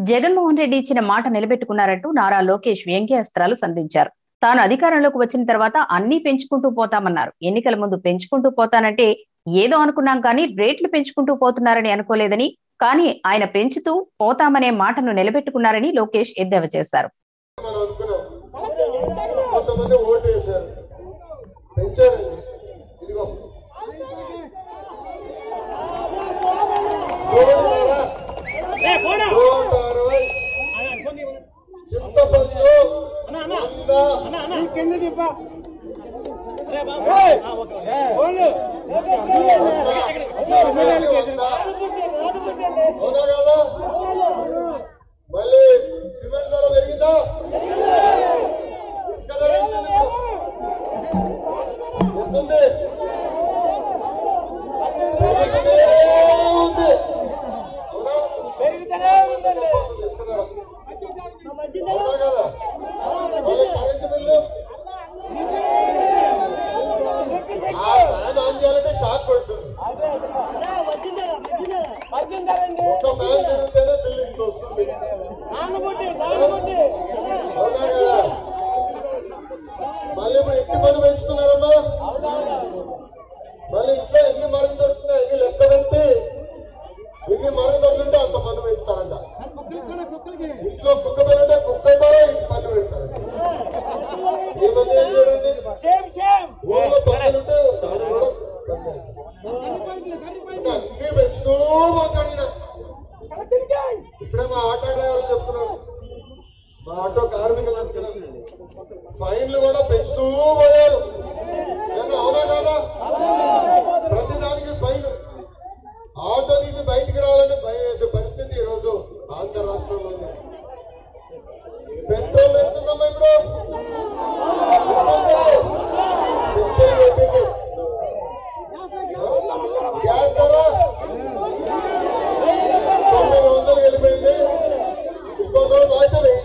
జగన్మోహన్ రెడ్డి ఇచ్చిన మాట నిలబెట్టుకున్నారంటూ నారా లోకేష్ వ్యంగ్యాస్త్రాలు సంధించారు తాను అధికారంలోకి వచ్చిన తర్వాత అన్ని పెంచుకుంటూ పోతామన్నారు ఎన్నికల ముందు పెంచుకుంటూ పోతానంటే ఏదో అనుకున్నాం కానీ రేట్లు పెంచుకుంటూ పోతున్నారని అనుకోలేదని కానీ ఆయన పెంచుతూ పోతామనే మాటను నిలబెట్టుకున్నారని లోకేష్ ఎద్దేవా చేశారు మనం అనుకున్నాం కొంతమంది ఓటు వేశారు పెంచారండి ఇదిగో నూట నూట అరవై చింతపండు వంద అవునా కదా మళ్ళీ సిమెంట్ ధర పెరిగిందా ఇసుక ధర ఎంత ఉంది? పెరుగుతూనే ఉంది. అవునా? పెరుగుతూనే ఉందండి ఇసుక ధర. అవునా కదా? మళ్ళీ కరెంటు బిల్లు ఆ ఫ్యాన్ ఆన్ చేయాలంటే షాక్ కొడుతుంది వచ్చిందండి ఒక ఫ్యాన్ తిరిగితేనే బిల్లు ఇంత వస్తుంది నానబుట్టి నానబుట్టి అవునా కదా మళ్ళీ ఇప్పుడు ఇంటి పని పెంచుతున్నారమ్మా మళ్ళీ ఇంట్లో ఎన్ని మరుగు దొరుకుతున్నాయి ఎన్ని లెక్క పెట్టి ఎన్ని మరుగు దొరుకుతుంటే అంత పన్ను పెంచుతారంట ఇంట్లో కుక్క పెరిగితే కుక్క ద్వారా ఇంటి పన్ను పెడతారంట ఈ మధ్య ఏం జరిగింది సేమ్ సేమ్ ఊళ్ళో పక్కలుంటే దాన్ని కూడా కట్టారు. ఇంకా అన్ని పెంచుతూ పోతాడు ఈయన. ఇప్పుడే మా ఆటో డ్రైవర్లు చెప్తున్నారు మా ఆటో కార్మికులు అంటున్నారు ఫైన్లు కూడా పెంచుతూ పోయారు ఏమన్నా అవునా కాదా ప్రతి దానికి ఫైన్ ఆటో తీసి బయటికి రావాలంటే భయం వేసే పరిస్థితి ఈ రోజు ఆంధ్ర రాష్ట్రంలో ఉంది పెట్రోల్ ఎంతుందమ్మా ఇప్పుడు పెట్రోల్ పెట్టింది గ్యాస్ ధర తొమ్మిది వందలు వెళ్ళిపోయింది ఇంకో రోజు అయితే వెయ్యి